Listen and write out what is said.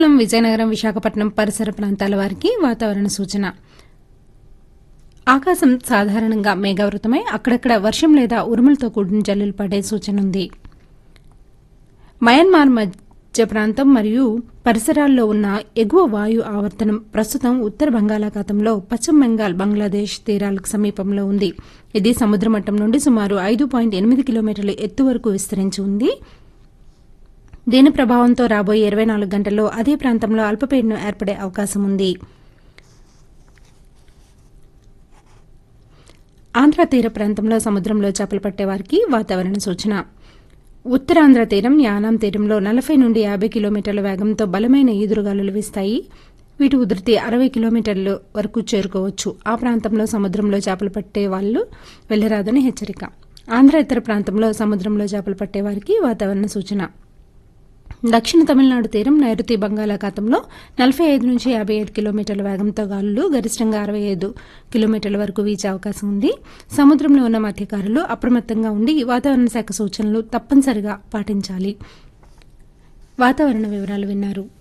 శ్రీకాకుళం విజయనగరం విశాఖపట్నం పరిసర ప్రాంతాల వారికి వాతావరణ సూచన ఆకాశం సాధారణంగా మేఘావృతమై అక్కడక్కడ వర్షం లేదా ఉరుములతో కూడిన జల్లులు పడే సూచన ఉంది మయన్మార్ మధ్య ప్రాంతం మరియు పరిసరాల్లో ఉన్న ఎగువ వాయు ఆవర్తనం ప్రస్తుతం ఉత్తర బంగాళాఖాతంలో పశ్చిమ బెంగాల్ బంగ్లాదేశ్ తీరాలకు సమీపంలో ఉంది ఇది సముద్ర మట్టం నుండి సుమారు ఐదు పాయింట్ ఎనిమిది కిలోమీటర్ల ఎత్తు వరకు విస్తరించి ఉంది దీని ప్రభావంతో రాబోయే ఇరవై నాలుగు గంటల్లో అదే ప్రాంతంలో అల్పపీడనం ఏర్పడే అవకాశం ఉంది ఆంధ్ర తీర ప్రాంతంలో సముద్రంలో చేపలు పట్టే వారికి వాతావరణ సూచన ఉత్తరాంధ్ర తీరం యానాం తీరంలో నలభై నుండి యాభై కిలోమీటర్ల వేగంతో బలమైన ఈదురుగాలులు వీస్తాయి వీటి ఉధృతి అరవై కిలోమీటర్ల వరకు చేరుకోవచ్చు ఆ ప్రాంతంలో సముద్రంలో చేపలు పట్టే వాళ్ళు వెళ్లరాదని హెచ్చరిక ఆంధ్ర ఇతర ప్రాంతంలో సముద్రంలో చేపలు పట్టే వారికి వాతావరణ సూచన దక్షిణ తమిళనాడు తీరం నైరుతి బంగాళాఖాతంలో నలభై ఐదు నుంచి యాభై ఐదు కిలోమీటర్ల వేగంతో గాలులు గరిష్టంగా అరవై ఐదు కిలోమీటర్ల వరకు వీచే అవకాశం ఉంది సముద్రంలో ఉన్న మత్స్యకారులు అప్రమత్తంగా ఉండి వాతావరణ శాఖ సూచనలు తప్పనిసరిగా పాటించాలి వాతావరణ వివరాలు విన్నారు